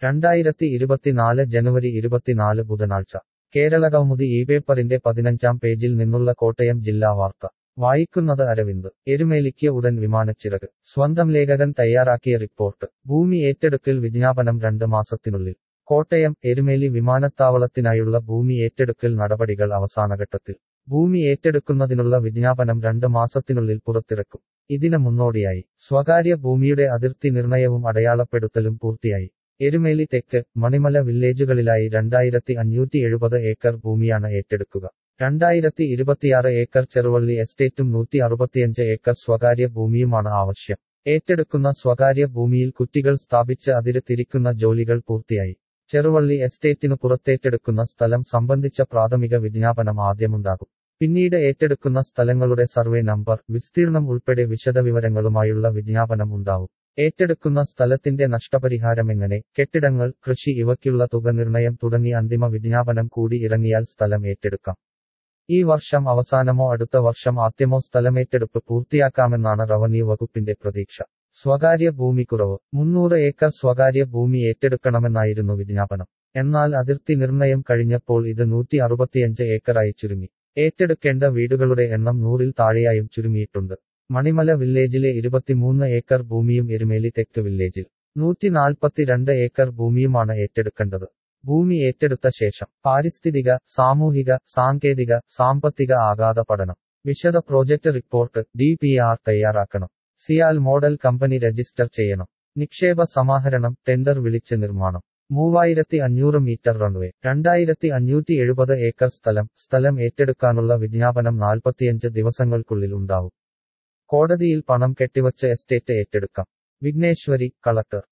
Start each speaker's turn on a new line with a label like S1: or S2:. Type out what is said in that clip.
S1: രണ്ടായിരത്തി ഇരുപത്തിനാല് ജനുവരി ഇരുപത്തിനാല് ബുധനാഴ്ച കേരള കൗമുദി ഈ പേപ്പറിന്റെ പതിനഞ്ചാം പേജിൽ നിന്നുള്ള കോട്ടയം ജില്ലാ വാർത്ത വായിക്കുന്നത് അരവിന്ദ് എരുമേലിക്ക് ഉടൻ വിമാനച്ചിറക് സ്വന്തം ലേഖകൻ തയ്യാറാക്കിയ റിപ്പോർട്ട് ഭൂമി ഏറ്റെടുക്കൽ വിജ്ഞാപനം രണ്ട് മാസത്തിനുള്ളിൽ കോട്ടയം എരുമേലി വിമാനത്താവളത്തിനായുള്ള ഭൂമി ഏറ്റെടുക്കൽ നടപടികൾ അവസാനഘട്ടത്തിൽ ഭൂമി ഏറ്റെടുക്കുന്നതിനുള്ള വിജ്ഞാപനം രണ്ട് മാസത്തിനുള്ളിൽ പുറത്തിറക്കും ഇതിന് മുന്നോടിയായി സ്വകാര്യ ഭൂമിയുടെ അതിർത്തി നിർണയവും അടയാളപ്പെടുത്തലും പൂർത്തിയായി എരുമേലി തെക്ക് മണിമല വില്ലേജുകളിലായി രണ്ടായിരത്തി അഞ്ഞൂറ്റി എഴുപത് ഏക്കർ ഭൂമിയാണ് ഏറ്റെടുക്കുക രണ്ടായിരത്തി ഇരുപത്തിയാറ് ഏക്കർ ചെറുവള്ളി എസ്റ്റേറ്റും നൂറ്റി അറുപത്തിയഞ്ച് ഏക്കർ സ്വകാര്യ ഭൂമിയുമാണ് ആവശ്യം ഏറ്റെടുക്കുന്ന സ്വകാര്യ ഭൂമിയിൽ കുറ്റികൾ സ്ഥാപിച്ച് അതിര് തിരിക്കുന്ന ജോലികൾ പൂർത്തിയായി ചെറുവള്ളി എസ്റ്റേറ്റിനു പുറത്തേറ്റെടുക്കുന്ന സ്ഥലം സംബന്ധിച്ച പ്രാഥമിക വിജ്ഞാപനം ആദ്യമുണ്ടാകും പിന്നീട് ഏറ്റെടുക്കുന്ന സ്ഥലങ്ങളുടെ സർവേ നമ്പർ വിസ്തീർണം ഉൾപ്പെടെ വിശദവിവരങ്ങളുമായുള്ള വിജ്ഞാപനം ഉണ്ടാവും ഏറ്റെടുക്കുന്ന സ്ഥലത്തിന്റെ നഷ്ടപരിഹാരമെങ്ങനെ കെട്ടിടങ്ങൾ കൃഷി ഇവയ്ക്കുള്ള തുക നിർണയം തുടങ്ങി അന്തിമ വിജ്ഞാപനം കൂടി ഇറങ്ങിയാൽ സ്ഥലം ഏറ്റെടുക്കാം ഈ വർഷം അവസാനമോ അടുത്ത വർഷം ആദ്യമോ സ്ഥലമേറ്റെടുപ്പ് പൂർത്തിയാക്കാമെന്നാണ് റവന്യൂ വകുപ്പിന്റെ പ്രതീക്ഷ സ്വകാര്യ ഭൂമി കുറവ് മുന്നൂറ് ഏക്കർ സ്വകാര്യ ഭൂമി ഏറ്റെടുക്കണമെന്നായിരുന്നു വിജ്ഞാപനം എന്നാൽ അതിർത്തി നിർണയം കഴിഞ്ഞപ്പോൾ ഇത് നൂറ്റി അറുപത്തിയഞ്ച് ഏക്കറായി ചുരുങ്ങി ഏറ്റെടുക്കേണ്ട വീടുകളുടെ എണ്ണം നൂറിൽ താഴെയായും ചുരുങ്ങിയിട്ടുണ്ട് മണിമല വില്ലേജിലെ ഇരുപത്തിമൂന്ന് ഏക്കർ ഭൂമിയും എരുമേലി തെക്ക് വില്ലേജിൽ നൂറ്റി നാൽപ്പത്തിരണ്ട് ഏക്കർ ഭൂമിയുമാണ് ഏറ്റെടുക്കേണ്ടത് ഭൂമി ഏറ്റെടുത്ത ശേഷം പാരിസ്ഥിതിക സാമൂഹിക സാങ്കേതിക സാമ്പത്തിക ആഘാത പഠനം വിശദ project report D P R തയ്യാറാക്കണം സിയാൽ മോഡൽ കമ്പനി രജിസ്റ്റർ ചെയ്യണം നിക്ഷേപ സമാഹരണം ടെൻഡർ വിളിച്ച് നിർമ്മാണം മൂവായിരത്തി അഞ്ഞൂറ് മീറ്റർ റൺവേ രണ്ടായിരത്തി അഞ്ഞൂറ്റി എഴുപത് ഏക്കർ സ്ഥലം സ്ഥലം ഏറ്റെടുക്കാനുള്ള വിജ്ഞാപനം നാൽപ്പത്തിയഞ്ച് ദിവസങ്ങൾക്കുള്ളിൽ ഉണ്ടാവും കോടതിയിൽ പണം കെട്ടിവച്ച് എസ്റ്റേറ്റ് ഏറ്റെടുക്കാം വിഘ്നേശ്വരി കളക്ടർ